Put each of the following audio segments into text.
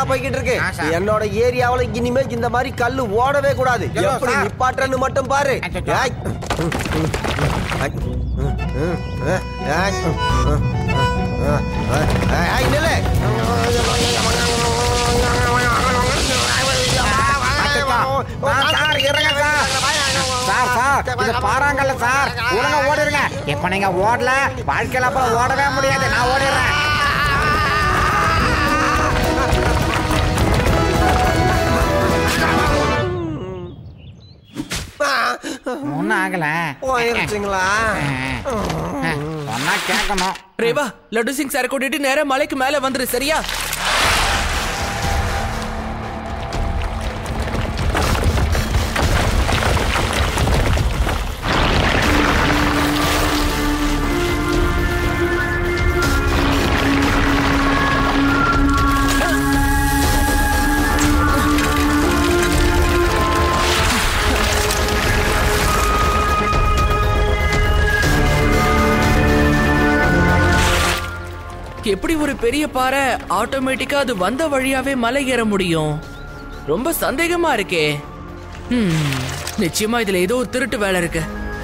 போய்கிட்டு இருக்கு ஆ, சார். என்னோட ஏரியாவுல இனிமே இந்த மாதிரி கல்லு ஓடவே கூடாது ஐயோ, எப்படி சார். நிப்பாட்டுறன்னு மட்டும் பாரு அச்சச்சோ. ஏய். ஏய். ஏய், ஏய், நில்லு. சார், சார், இருங்க சார். சார் சார் இது பாறாங்கல்ல சார் ஒழுங்கா ஓடிடுங்க இப்ப நீங்க ஓடல வாழ்க்கையில அப்புறம் ஓடவே முடியாது நான் ஓடிடுறேன் ஒன்னும் ஆகல போயிருச்சுங்களா சொன்னா கேட்கணும் ரேவா லட்டு சிங் சார் கூட்டிட்டு நேரா மலைக்கு மேல வந்துரு சரியா எப்படி ஒரு பெரிய பாறை ஆட்டோமேட்டிக்கா அது வந்த வழியாவே மலை ஏற முடியும் ரொம்ப சந்தேகமா இருக்கே ஹம், நிச்சயமா இதுல ஏதோ ஒரு திருட்டு வேலை இருக்கு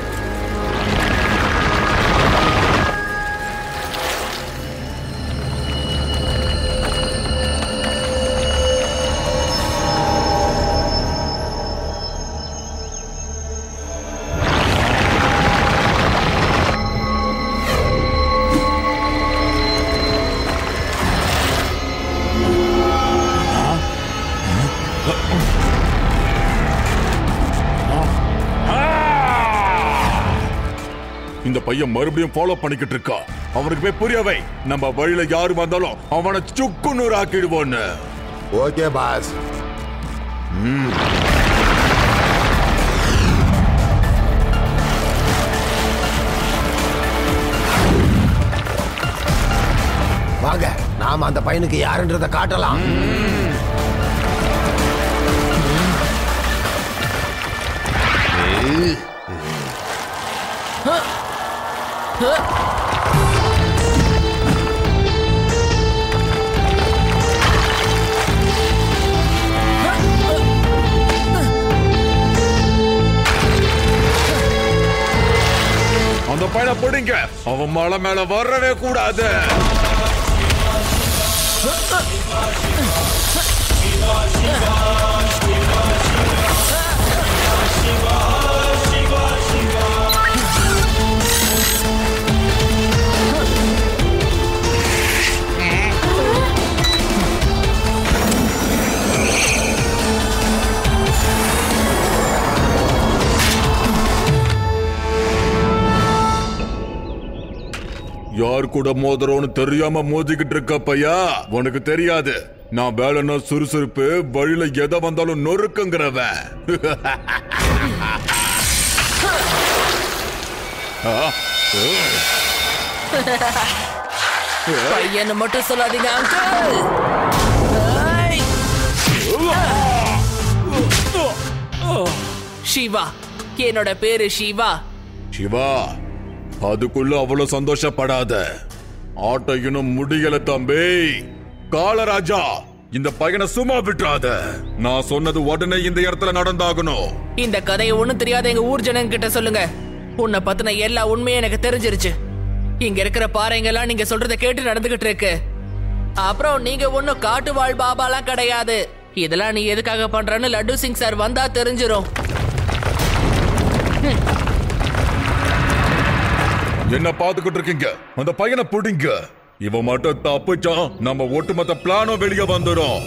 இந்த பையன் மறுபடியும் ஃபாலோ பண்ணிக்கிட்டு இருக்கா அவனுக்கு போய் புரியவை நம்ம வழியில யாரு வந்தாலும் அவனை சுக்கு நூறு ஆக்கிடுவோன்னு ஓகே பாஸ் வாங்க நாம அந்த பையனுக்கு யாருன்றத காட்டலாம் அந்த பையனை பிடிங்க அவன் மலை மேல வரவே கூடாது யார் கூட மோதுறோன்னு தெரியாம மோதிக்கிட்டு இருக்க பையா உனக்கு தெரியாது நான் வேலைன்னா சுறுசுறுப்பு வழியில எதை வந்தாலும் நொறுக்குங்கிறவன் ஆ, பையன்னு மட்டும் சொல்லாதீங்க அங்கிள் ஐ! சிவா என்னோட பேரு சிவா சிவா அதுக்குள்ள அவ்வளவு சந்தோஷப்படாத ஆட்டம் இன்னும் முடியல தம்பி காலராஜா இந்த பையனை சும்மா விட்டுறாத நான் சொன்னது உடனே இந்த இடத்துல நடந்தாகணும் இந்த கதையை ஒண்ணும் தெரியாத எங்க ஊர் ஜனங்க கிட்ட சொல்லுங்க உன்னை பத்தின எல்லா உண்மையும் எனக்கு தெரிஞ்சிருச்சு இங்க இருக்கிற பாறைங்க எல்லாம் நீங்க சொல்றத கேட்டு நடந்துகிட்டு இருக்கு அப்புறம் நீங்க ஒண்ணும் காட்டு வாழ் பாபாலாம் கிடையாது இதெல்லாம் நீ எதுக்காக பண்றன்னு லட்டு சிங் சார் வந்தா தெரிஞ்சிரும் என்ன பாத்துக்கிட்டு இருக்கீங்க அந்த பையனை பிடிங்க இவன் மட்டும் தப்பிச்சான் நம்ம ஒட்டுமொத்த பிளானும் வெளியே வந்துடும்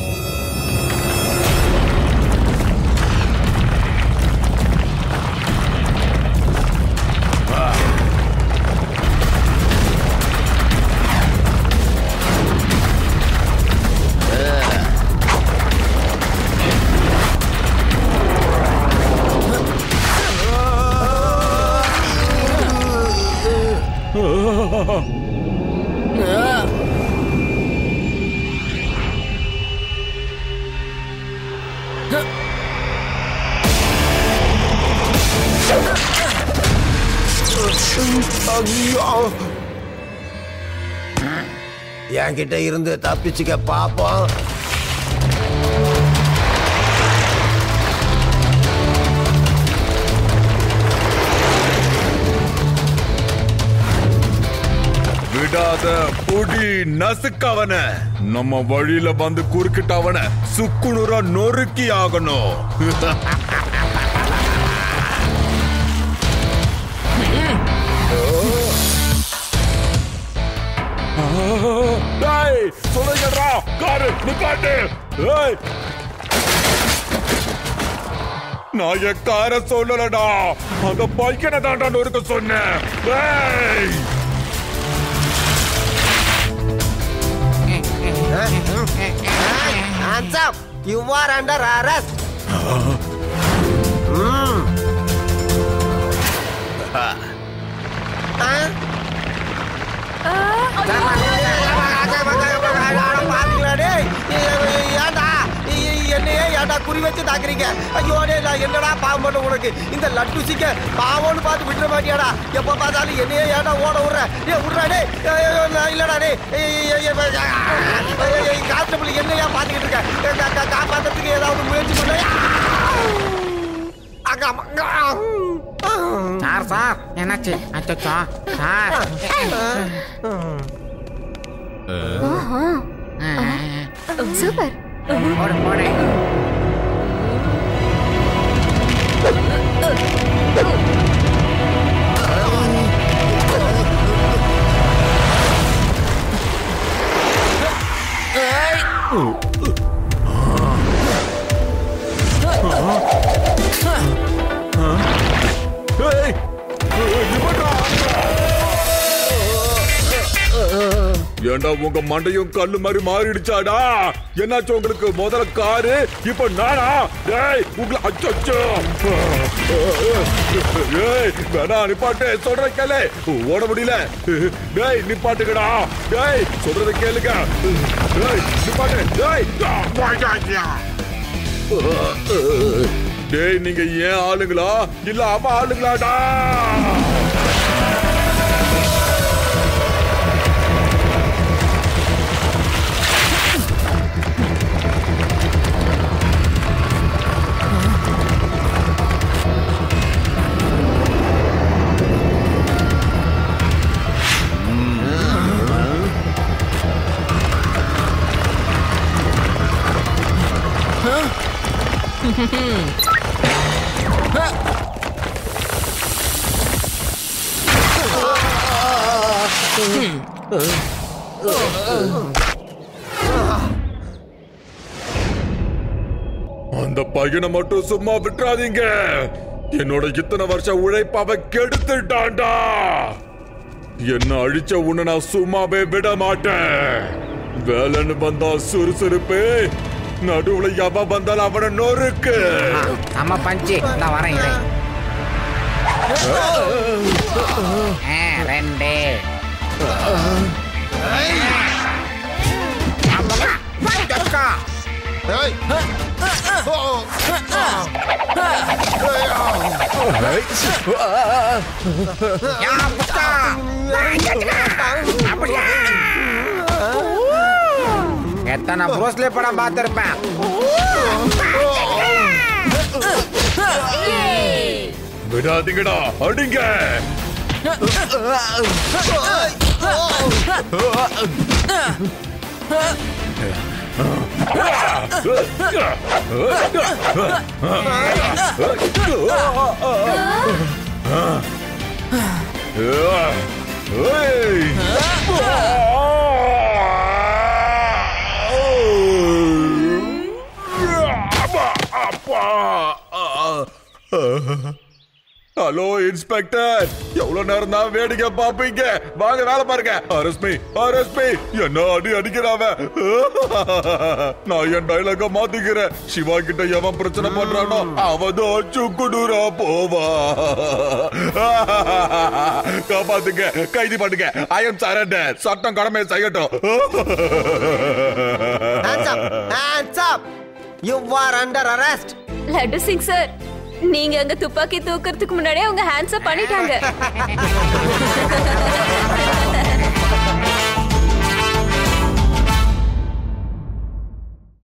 ஐயோ என்கிட்ட இருந்து தப்பிச்சுக்க பாப்போம் மரியாத புடி நசுக்கவன நம்ம வழியில வந்து குறுக்கிட்டவன சுக்குநூறா நொறுக்கி ஆகணும் டேய் சொல்லுங்கடா காரு நிப்பாட்டு ஏய் நான் என் காரை சொல்லலடா அந்த பையனை தாண்டா நொறுக்க சொன்னேன் ஏய் Hands up! You are under arrest! ம். ஆ? பாத்தீங்களா டேய்? ஏன்டா என்னையே ஏன்டா குறி வச்சு தாக்குறீங்க ஐயோ டேய் நான் என்னடா பாவம் பண்ண உனக்கு இந்த லட்டு சிக்க பாவம்னு பார்த்து விட்டுற மாட்டியாடா எப்ப பார்த்தாலும் என்னையே ஏன்டா ஓட விடுற டேய் விடுறா டேய் ஐயோ, நான் இல்லடா டேய் கான்ஸ்டபிள் என்னையா பார்த்துக்கிட்டு இருக்க கா- கா- காப்பாத்துறதுக்கு ஏதாவது முயற்சி பண்ண அங்க அங்க சார் சார் என்னாச்சு அச்சோ சார் சூப்பர் போடு போடு ஏய் நிப்பாட்டுடா. ஏண்டா உங்க மண்டையும் கல்லு மாதிரி மாறிடுச்சாடா என்னாச்சு உங்களுக்கு முதல்ல காரு இப்ப நானா டேய் உங்களை அச்சோ ஏய் வேணா நிப்பாட்டு சொல்ற கேளு ஓட முடியல டேய் நிப்பாட்டுக்கடா டேய் சொல்றத கேளுங்க டேய் நிப்பாட்டு டேய் டேய் நீங்க ஏன் ஆளுங்களா இல்ல அவன் ஆளுங்களாடா அந்த பையனை மட்டும் சும்மா விட்டுறாதீங்க என்னோட இத்தனை வருஷம் உழைப்பாவ கெடுத்துட்டான்டா என்ன அழிச்ச உன்னை நான் சும்மாவே விட மாட்டேன் வேலைன்னு வந்தா சுறுசுறுப்பு நடுவுல எவ வந்தாலும் அவனை நொறுக்கு அம்மா பஞ்சு நான் வரேன் இரு. ஆ, ரெண்டு அக்கா. யா, புத்தா. அப்படியா? எத்தனை ப்ரோஸ்லே படம் பார்த்திருப்பேன் விடாதீங்கடா அடிங்க ஹலோ இன்ஸ்பெக்டர் எவ்வளவு நேரம் தான் வேடிக்கை பாப்பீங்க வாங்க வேலை பாருங்க அரஸ்மி அரஸ்மி என்ன அடி அடிக்கிறாவ நான் என் டைலாக மாத்திக்கிறேன் சிவா கிட்ட எவன் பிரச்சனை பண்றானோ அவதான் சுக்குடூரா போவா காப்பாத்துங்க கைது பண்ணுங்க ஐ எம் சரண்டர் சட்டம் கடமை செய்யட்டும் Hands up! Hands up! You are under arrest! Laddu Singh sir நீங்க அங்க துப்பாக்கி தூக்கறதுக்கு முன்னாடியே அவங்க ஹேண்ட்ஸ் பண்ணிட்டாங்க